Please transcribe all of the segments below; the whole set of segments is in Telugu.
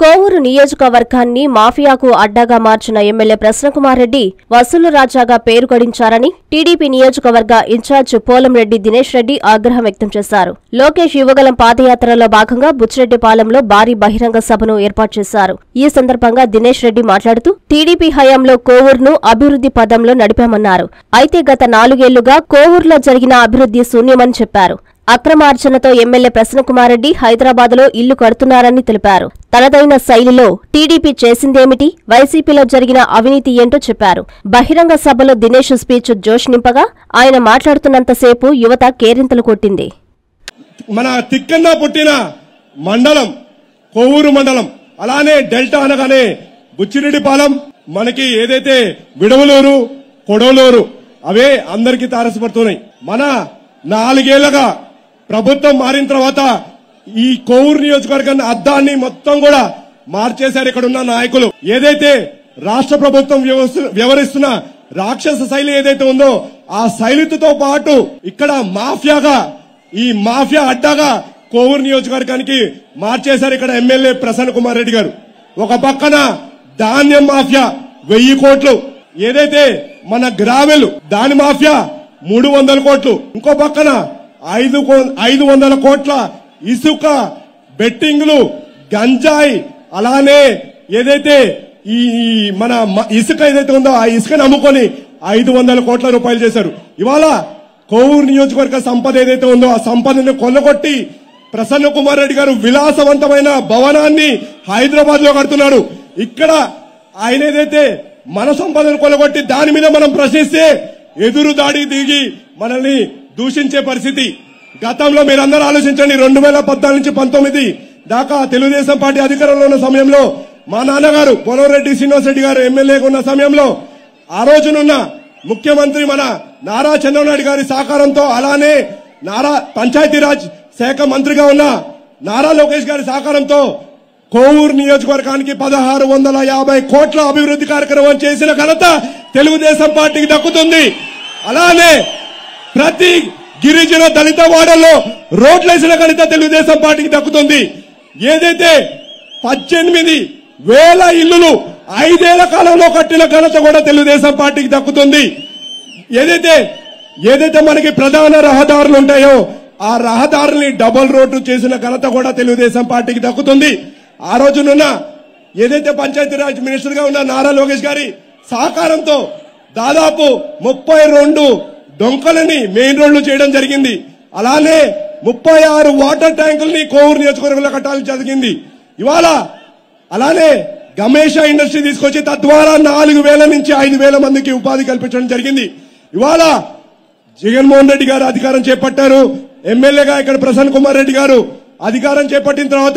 కోవూరు నియోజకవర్గాన్ని మాఫియాకు అడ్డాగా మార్చిన ఎమ్మెల్యే ప్రసన్నకుమార్ రెడ్డి వసూలు రాజాగా పేరు గడించారని టీడీపీ నియోజకవర్గ ఇన్ఛార్జ్ పోలంరెడ్డి దినేష్ రెడ్డి ఆగ్రహం వ్యక్తం చేశారు లోకేష్ యువగలం పాదయాత్రలో భాగంగా బుచ్చిరెడ్డిపాలెంలో భారీ బహిరంగ సభను ఏర్పాటు చేశారు ఈ సందర్భంగా దినేష్ రెడ్డి మాట్లాడుతూ టీడీపీ హయాంలో కోవూరును అభివృద్ధి పదంలో నడిపామన్నారు అయితే గత నాలుగేళ్లుగా కోవూరులో జరిగిన అభివృద్ధి శూన్యమని చెప్పారు అక్రమార్జనతో ఎమ్మెల్యే ప్రసన్నకుమారెడ్డి హైదరాబాద్లో ఇల్లు కడుతున్నారని తెలిపారు తనదైన శైలిలో టీడీపీ చేసిందేమిటి వైసీపీలో జరిగిన అవినీతి ఏంటో చెప్పారు బహిరంగ సభలో దినేష్ స్పీచ్ జోష్ నింపగా ఆయన మాట్లాడుతున్నంతసేపు యువత కేరింతలు కొట్టింది మన తిక్కన్న పుట్టిన మండలం కోవూరు మండలం అలానే డెల్టా అనగానే బుచ్చిరెడ్డిపాలెం మనకి ఏదైతే విడవలూరు కొడవలూరు అవే అందరికీ తారసపడుతున్నాయి మన నాలుగేళ్లగా ప్రభుత్వం మారిన తర్వాత ఈ కోవూరు నియోజకవర్గాన్ని అద్దాన్ని మొత్తం కూడా మార్చేశారు ఇక్కడ ఉన్న నాయకులు ఏదైతే రాష్ట్ర ప్రభుత్వం వ్యవస్థ- వ్యవహరిస్తున్న రాక్షస శైలి ఏదైతే ఉందో ఆ శైలితో పాటు ఇక్కడ మాఫియాగా ఈ మాఫియా అడ్డాగా కోవూరు నియోజకవర్గానికి మార్చేశారు ఇక్కడ ఎమ్మెల్యే ప్రసన్న కుమార్ రెడ్డి గారు ఒక పక్కన ధాన్యం మాఫియా వెయ్యి కోట్లు ఏదైతే మన గ్రావెల్ దాని మాఫియా మూడు వందల కోట్లు ఇంకో పక్కన ఐదు కో- ఐదు వందల కోట్ల ఇసుక బెట్టింగ్లు గంజాయి అలానే ఏదైతే ఈ ఈ మన మ- ఇసుక ఏదైతే ఉందో ఆ ఇసుకని అమ్ముకొని ఐదు వందల కోట్ల రూపాయలు చేశారు ఇవాళ కోవూరు నియోజకవర్గ సంపద ఏదైతే ఉందో ఆ సంపదను కొల్లగొట్టి ప్రసన్న కుమార్ రెడ్డి గారు విలాసవంతమైన భవనాన్ని హైదరాబాద్ లో కడుతున్నారు ఇక్కడ ఆయన ఏదైతే మన సంపదను కొల్లగొట్టి దాని మీద మనం ప్రశ్నిస్తే ఎదురు దాడి దిగి మనల్ని దూషించే పరిస్థితి గతంలో మీరందరూ ఆలోచించండి రెండు వేల పద్నాలుగు నుంచి పంతొమ్మిది దాకా తెలుగుదేశం పార్టీ అధికారంలో ఉన్న సమయంలో మా నాన్నగారు పొలవరెడ్డి శ్రీనివాస్ రెడ్డి గారు ఎమ్మెల్యేగా ఉన్న సమయంలో ఆ రోజునున్న ముఖ్యమంత్రి మన నారా చంద్రబాబు గారి సహకారంతో అలానే నారా పంచాయతీరాజ్ శాఖ మంత్రిగా ఉన్న నారా లోకేష్ గారి సహకారంతో కోవూరు నియోజకవర్గానికి పదహారు వందల యాభై కోట్ల అభివృద్ధి కార్యక్రమం చేసిన ఘనత తెలుగుదేశం పార్టీకి దక్కుతుంది అలానే ప్రతి గిరిజన దళిత వాడల్లో రోడ్లేసిన ఘనత తెలుగుదేశం పార్టీకి దక్కుతుంది ఏదైతే పద్దెనిమిది వేల ఇల్లులు ఐదేళ్ల కాలంలో కట్టిన ఘనత కూడా తెలుగుదేశం పార్టీకి దక్కుతుంది ఏదైతే ఏదైతే మనకి ప్రధాన రహదారులు ఉంటాయో ఆ రహదారుల్ని డబుల్ రోడ్డు చేసిన ఘనత కూడా తెలుగుదేశం పార్టీకి దక్కుతుంది ఆ రోజునున్న ఏదైతే పంచాయతీరాజ్ మినిస్టర్ గా ఉన్న నారా లోకేష్ గారి సహకారంతో దాదాపు ముప్పై రెండు డొంకలని మెయిన్ రోడ్లు చేయడం జరిగింది అలానే ముప్పై ఆరు వాటర్ ట్యాంకుల్ని కోవూరు నియోజకవర్గంలో కట్టాలని జరిగింది ఇవాళ అలానే గమేష ఇండస్ట్రీ తీసుకొచ్చి తద్వారా నాలుగు వేల నుంచి ఐదు వేల మందికి ఉపాధి కల్పించడం జరిగింది ఇవాళ జగన్మోహన్ రెడ్డి గారు అధికారం చేపట్టారు ఎమ్మెల్యేగా ఇక్కడ ప్రసన్న కుమార్ రెడ్డి గారు అధికారం చేపట్టిన తర్వాత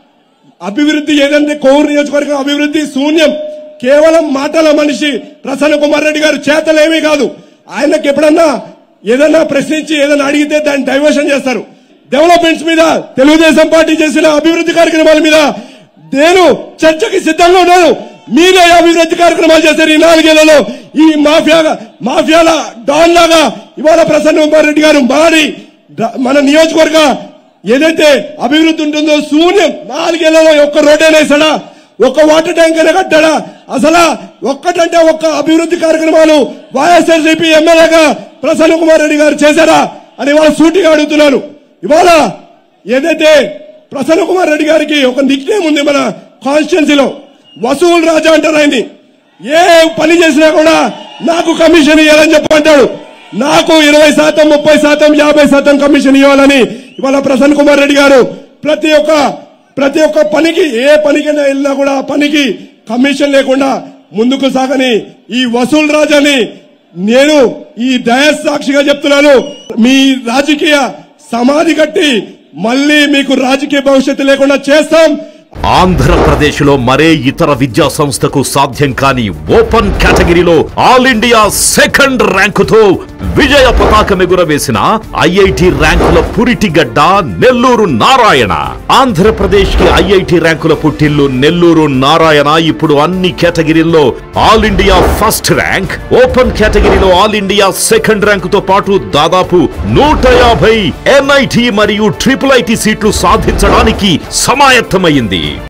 అభివృద్ధి ఏదంటే కోవూరు నియోజకవర్గం అభివృద్ధి శూన్యం కేవలం మాటల మనిషి ప్రసన్న కుమార్ రెడ్డి గారు చేతలేమీ కాదు ఆయనకి ఎప్పుడన్నా ఏదన్నా ప్రశ్నించి ఏదన్నా అడిగితే దాన్ని డైవర్షన్ చేస్తారు డెవలప్మెంట్స్ మీద తెలుగుదేశం పార్టీ చేసిన అభివృద్ధి కార్యక్రమాల మీద నేను చర్చకి సిద్ధంగా ఉన్నాను మీరే అభివృద్ధి కార్యక్రమాలు చేశారు ఈ నాలుగేళ్లలో ఈ మాఫియా మాఫియాల డాన్ లాగా ఇవాళ ప్రసన్న కుమార్ రెడ్డి గారు మారి ద- మన నియోజకవర్గ ఏదైతే అభివృద్ధి ఉంటుందో శూన్యం నాలుగేళ్లలో ఒక్క రోడ్డైనా వేసాడా ఒక్క వాటర్ ట్యాంక్ అయినా కట్టాడా అసలు ఒక్కటంటే ఒక్క అభివృద్ధి కార్యక్రమాలు వైఎస్ఆర్సీపీ ఎమ్మెల్యేగా ప్రసన్న కుమార్ రెడ్డి గారు చేశారా అని ఇవాళ సూటిగా అడుగుతున్నాను ఇవాళ ఏదైతే ప్రసన్న కుమార్ రెడ్డి గారికి ఒక నిక్నేమ్ ఉంది మన కాన్స్టిట్యున్సీలో వసూలు రాజా అంటారు ఆయన్ని ఏ పని చేసినా కూడా నాకు కమిషన్ ఇవ్వాలని చెప్పి అంటాడు నాకు ఇరవై శాతం ముప్పై శాతం యాభై శాతం కమిషన్ ఇవ్వాలని ఇవాళ ప్రసన్న కుమార్ రెడ్డి గారు ప్రతి ఒక్క ప్రతి ఒక్క పనికి ఏ పనికైనా వెళ్ళినా కూడా ఆ పనికి కమిషన్ లేకుండా ముందుకు సాగని ఈ వసూలు రాజాని నేను ఈ డయస్ సాక్షిగా చెప్తున్నాను మీ రాజకీయ సమాధి కట్టి మళ్ళీ మీకు రాజకీయ భవిష్యత్తు లేకుండా చేస్తాం ఆంధ్రప్రదేశ్లో మరే ఇతర విద్యా సంస్థకు సాధ్యం కాని ఓపెన్ కేటగిరీలో ఆల్ ఇండియా సెకండ్ ర్యాంకుతో విజయ పతాకం ఎగురవేసిన ఐఐటి ర్యాంకుల పురిటిగడ్డ నెల్లూరు నారాయణ ఆంధ్రప్రదేశ్ కి ఐఐటి ర్యాంకుల పుట్టిల్లు నెల్లూరు నారాయణ ఇప్పుడు అన్ని కేటగిరీల్లో all India first rank open కేటగిరీలో ఆల్ ఇండియా సెకండ్ ర్యాంకుతో పాటు దాదాపు నూట యాభై ఎన్ఐటి మరియు ట్రిపుల్ ఐటి సీట్లు సాధించడానికి సమాయత్తమైంది